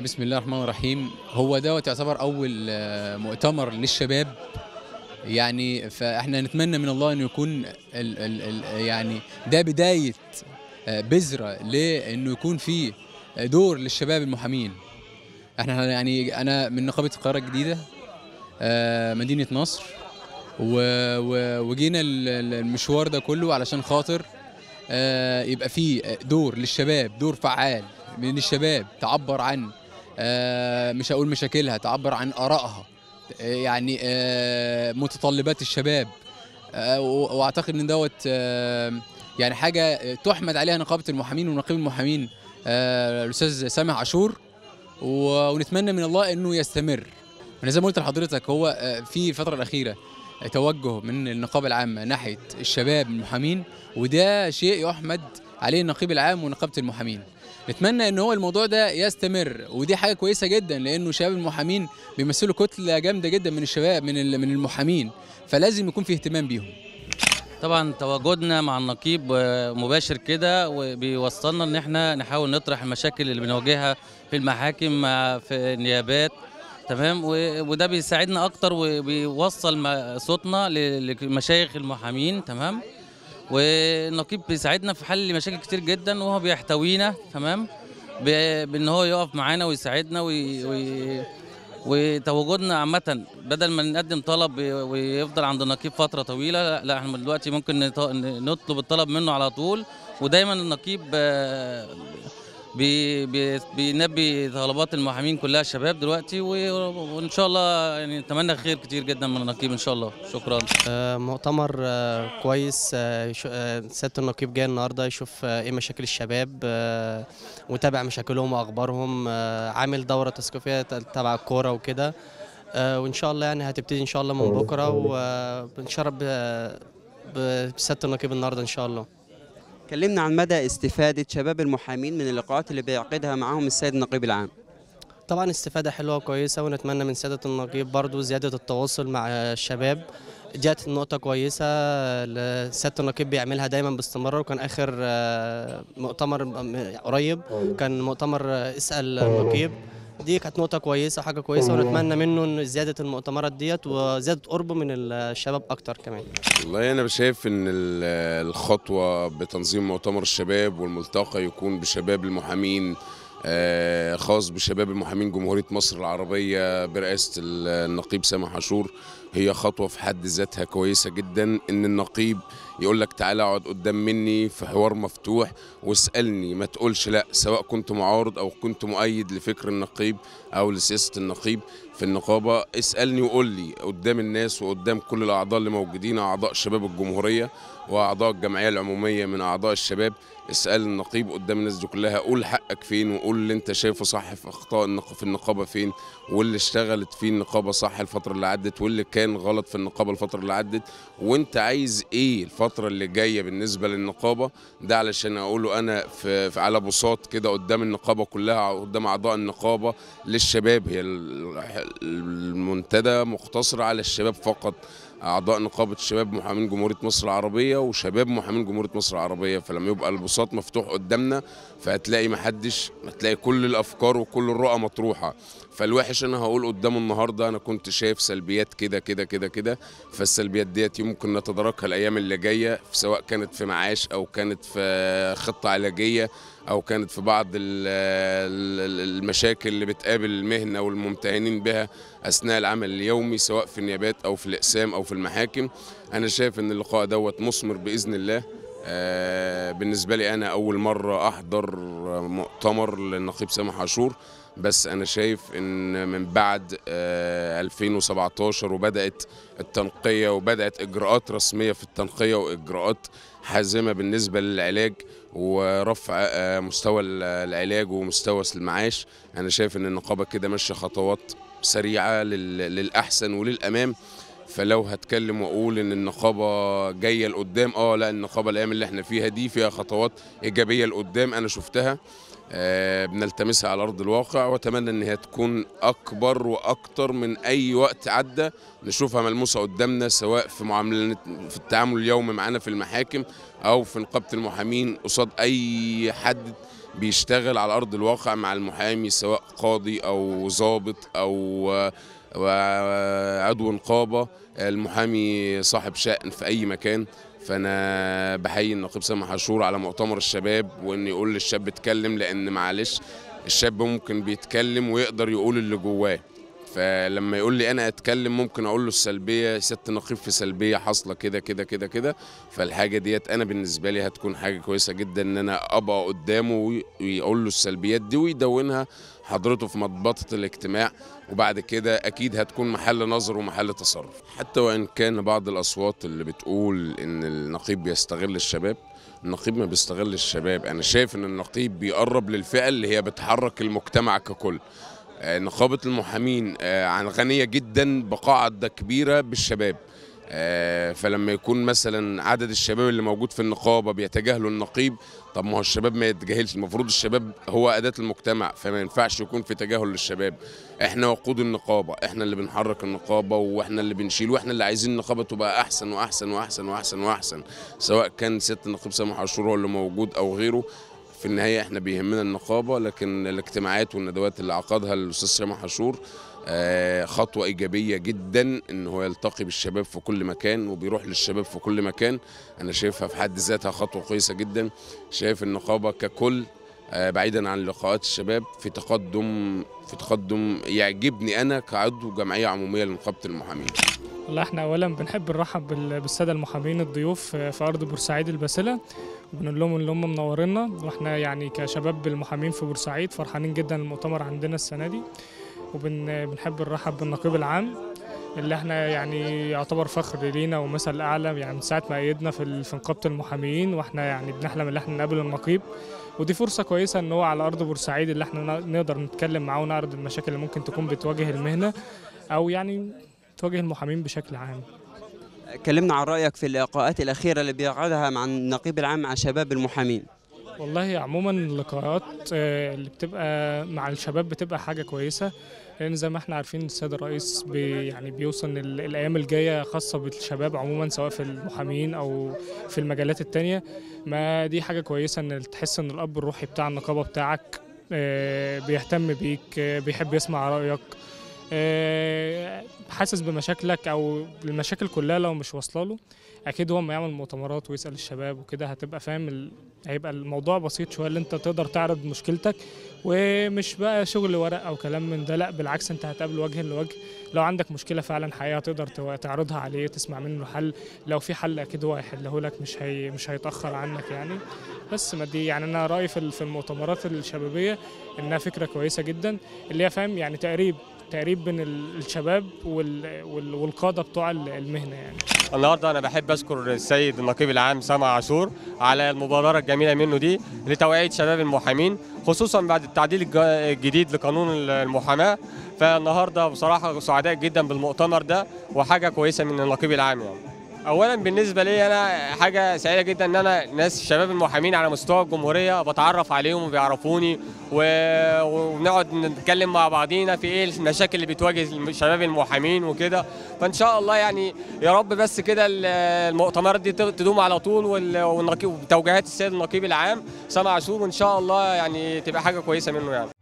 بسم الله الرحمن الرحيم هو دوت يعتبر اول آه، مؤتمر للشباب يعني فاحنا نتمنى من الله انه يكون ال ال ال يعني ده بدايه آه، بذره لانه يكون في دور للشباب المحامين احنا يعني انا من نقابه القاهره الجديده آه، مدينه نصر و- و- وجينا ال- ال- المشوار ده كله علشان خاطر آه، يبقى فيه دور للشباب دور فعال من الشباب تعبر عن آه، مش هقول مشاكلها تعبر عن آرائها آه، يعني آه، متطلبات الشباب آه، و- واعتقد ان دوت آه، يعني حاجه تحمد عليها نقابه المحامين ونقيب المحامين آه، الاستاذ سامح عاشور و- ونتمنى من الله انه يستمر انا زي ما قلت لحضرتك هو آه، في الفتره الاخيره توجه من النقابه العامه ناحيه الشباب المحامين وده شيء يحمد عليه النقيب العام ونقابه المحامين نتمنى ان هو الموضوع ده يستمر ودي حاجه كويسه جدا لانه شباب المحامين بيمثلوا كتله جامده جدا من الشباب من ال- من المحامين فلازم يكون في اهتمام بيهم طبعا تواجدنا مع النقيب آه، مباشر كده وبيوصلنا ان احنا نحاول نطرح المشاكل اللي بنواجهها في المحاكم مع في النيابات تمام و- وده بيساعدنا اكتر وبيوصل ما- صوتنا ل- لمشايخ المحامين تمام والنقيب بيساعدنا في حل مشاكل كتير جدا وهو بيحتوينا تمام ب- بان هو يقف معانا ويساعدنا وي وي وتواجدنا عامة بدل ما نقدم طلب ويفضل عند النقيب فترة طويلة لا, لا احنا دلوقتي ممكن نط- نطلب الطلب منه على طول ودايما النقيب آه، بي بي بينبي طلبات المحامين كلها شباب دلوقتي و- وان شاء الله يعني نتمنى خير كتير جدا من النقيب ان شاء الله شكرا آه، مؤتمر آه، كويس آه، يشو- آه، سياده النقيب جاي النهارده يشوف آه، ايه مشاكل الشباب آه، وتابع مشاكلهم واخبارهم آه، عامل دوره تثقيفيه ت- تبع الكوره وكده آه، وان شاء الله يعني هتبتدي ان شاء الله من بكره وبنشرب بسياده النقيب النهارده ان شاء الله كلمنا عن مدى استفادة شباب المحامين من اللقاءات اللي بيعقدها معهم السيد النقيب العام طبعا استفادة حلوة وكويسة ونتمنى من سيادة النقيب برضو زيادة التواصل مع الشباب جات نقطة كويسة ل- سيادة النقيب بيعملها دايما باستمرار وكان آخر آه، مؤتمر م- قريب كان مؤتمر آه، اسأل النقيب دي كانت نقطة كويسة وحاجة كويسة ونتمنى منه إن زيادة المؤتمرات ديت وزيادة قربه من الشباب أكتر كمان والله انا شايف ان ال- الخطوه بتنظيم مؤتمر الشباب والملتقى يكون بشباب المحامين آه، خاص بشباب المحامين جمهوريه مصر العربيه برئاسه ال- النقيب سامح عاشور هي خطوه في حد ذاتها كويسه جدا ان النقيب يقول لك تعالى اقعد قدام مني في حوار مفتوح واسالني ما تقولش لا سواء كنت معارض او كنت مؤيد لفكر النقيب او لسياسه النقيب في النقابه اسالني وقول لي قدام الناس وقدام كل الاعضاء اللي موجودين اعضاء شباب الجمهوريه واعضاء الجمعيه العموميه من اعضاء الشباب اسال النقيب قدام الناس دي كلها قول حقك فين وقول اللي انت شايفه صح في اخطاء النق- في النقابه فين واللي اشتغلت فيه النقابه صح الفتره اللي عدت واللي كان غلط في النقابه الفتره اللي عدت وانت عايز ايه الفتره اللي جايه بالنسبه للنقابه ده علشان اقوله انا في, في على بساط كده قدام النقابه كلها قدام اعضاء النقابه للشباب هي ال- المنتدى مقتصره على الشباب فقط اعضاء نقابه شباب محامين جمهوريه مصر العربيه وشباب محامين جمهوريه مصر العربيه فلما يبقى البساط مفتوح قدامنا فهتلاقي محدش هتلاقي كل الافكار وكل الرؤى مطروحه فالوحش انا هقول قدامه النهارده انا كنت شايف سلبيات كده كده كده كده فالسلبيات ديت يمكن نتداركها الايام اللي جايه سواء كانت في معاش او كانت في خطه علاجيه او كانت في بعض ال- ال- المشاكل اللي بتقابل المهنه والممتهنين بها اثناء العمل اليومي سواء في النيابات او في الاقسام او في المحاكم انا شايف ان اللقاء دوت مثمر باذن الله آه، بالنسبه لي انا اول مره احضر مؤتمر للنقيب سامح عاشور بس انا شايف ان من بعد آه، 2017 وبدات التنقيه وبدات اجراءات رسميه في التنقيه واجراءات حازمه بالنسبه للعلاج ورفع آه، مستوى العلاج ومستوى المعاش انا شايف ان النقابه كده ماشيه خطوات سريعه لل- للاحسن وللامام فلو هتكلم واقول ان النقابه جايه لقدام اه لا النقابه الايام اللي احنا فيها دي فيها خطوات ايجابيه لقدام انا شفتها آه، بنلتمسها على ارض الواقع واتمنى ان هي تكون اكبر واكتر من اي وقت عدى نشوفها ملموسه قدامنا سواء في معامله في التعامل اليومي معانا في المحاكم او في نقابه المحامين قصاد اي حد بيشتغل على ارض الواقع مع المحامي سواء قاضي او ضابط او آه، عضو نقابه المحامي صاحب شأن في اي مكان فانا بحيي النقيب سامح عاشور على مؤتمر الشباب وان يقول للشاب اتكلم لان معلش الشاب ممكن بيتكلم ويقدر يقول اللي جواه فلما يقول لي انا اتكلم ممكن اقول له السلبيه سياده النقيب في سلبيه حاصله كده كده كده كده فالحاجه ديت انا بالنسبه لي هتكون حاجه كويسه جدا ان انا ابقى قدامه وي- ويقول له السلبيات دي ويدونها حضرته في مضبطه الاجتماع وبعد كده اكيد هتكون محل نظر ومحل تصرف حتى وان كان بعض الاصوات اللي بتقول ان النقيب بيستغل الشباب النقيب ما بيستغل الشباب انا شايف ان النقيب بيقرب للفئه اللي هي بتحرك المجتمع ككل آه، نقابة المحامين آه، عن غنية جدا بقاعدة كبيرة بالشباب آه، فلما يكون مثلا عدد الشباب اللي موجود في النقابة بيتجاهلوا النقيب طب ما هو الشباب ما يتجاهلش المفروض الشباب هو أداة المجتمع فما ينفعش يكون في تجاهل للشباب احنا وقود النقابة احنا اللي بنحرك النقابة واحنا اللي بنشيل واحنا اللي عايزين النقابة تبقى أحسن وأحسن وأحسن وأحسن وأحسن سواء كان سيادة النقيب سامح عاشور هو اللي موجود أو غيره في النهاية احنا بيهمنا النقابة لكن الاجتماعات والندوات اللي عقدها الأستاذ سامح عاشور آه، خطوة إيجابية جدا إن هو يلتقي بالشباب في كل مكان وبيروح للشباب في كل مكان أنا شايفها في حد ذاتها خطوة كويسة جدا شايف النقابة ككل آه، بعيدا عن لقاءات الشباب في تقدم في تقدم يعجبني أنا كعضو جمعية عمومية لنقابة المحامين والله احنا اولا بنحب نرحب بال- بالساده المحامين الضيوف في ارض بورسعيد الباسله وبنقول لهم ان هم منورينا واحنا يعني كشباب المحامين في بورسعيد فرحانين جدا المؤتمر عندنا السنه دي وبنحب نرحب بالنقيب العام اللي احنا يعني يعتبر فخر لينا ومثل اعلى يعني من ساعه ما ايدنا في ال- في نقابه المحامين واحنا يعني بنحلم ان احنا نقابل النقيب ودي فرصه كويسه ان هو على ارض بورسعيد اللي احنا ن- نقدر نتكلم معاه ونعرض المشاكل اللي ممكن تكون بتواجه المهنه او يعني تواجه المحامين بشكل عام كلمنا عن رأيك في اللقاءات الأخيرة اللي بيقعدها مع النقيب العام مع شباب المحامين والله عموما اللقاءات آه، اللي بتبقى مع الشباب بتبقى حاجة كويسة لأن زي ما احنا عارفين السيد الرئيس بي يعني بيوصل إن ال- الأيام الجاية خاصة بالشباب عموما سواء في المحامين أو في المجالات التانية ما دي حاجة كويسة إن تحس إن الأب الروحي بتاع النقابة بتاعك آه، بيهتم بيك آه، بيحب يسمع رأيك آه، حاسس بمشاكلك او المشاكل كلها لو مش واصله له اكيد هو لما يعمل مؤتمرات ويسال الشباب وكده هتبقى فاهم ال... هيبقى الموضوع بسيط شويه اللي انت تقدر تعرض مشكلتك ومش بقى شغل ورق او كلام من ده لا بالعكس انت هتقابل وجها لوجه لو عندك مشكله فعلا حقيقه تقدر تو- تعرضها عليه تسمع منه حل لو في حل اكيد هو هيحله لك مش هي مش هيتاخر عنك يعني بس ما دي يعني انا رايي في ال- في المؤتمرات الشبابيه انها فكره كويسه جدا اللي هي فاهم يعني تقريب تقريب بين ال- الشباب وال... وال... والقاده بتوع ال- المهنه يعني النهارده انا بحب اشكر السيد النقيب العام سامع عاشور على المبادره الجميله منه دي لتوعيه شباب المحامين خصوصا بعد التعديل الج- الجديد لقانون المحاماه فالنهارده بصراحه سعداء جدا بالمؤتمر ده وحاجه كويسه من النقيب العام يعني اولا بالنسبه لي انا حاجه سعيده جدا ان انا ناس شباب المحامين على مستوى الجمهوريه بتعرف عليهم وبيعرفوني و- وبنقعد نتكلم مع بعضينا في ايه المشاكل اللي بتواجه شباب المحامين وكده فان شاء الله يعني يا رب بس كده ال- المؤتمرات دي تدوم على طول وال- والنقيب وتوجيهات السيد النقيب العام سامع عاشور وان شاء الله يعني تبقى حاجه كويسه منه يعني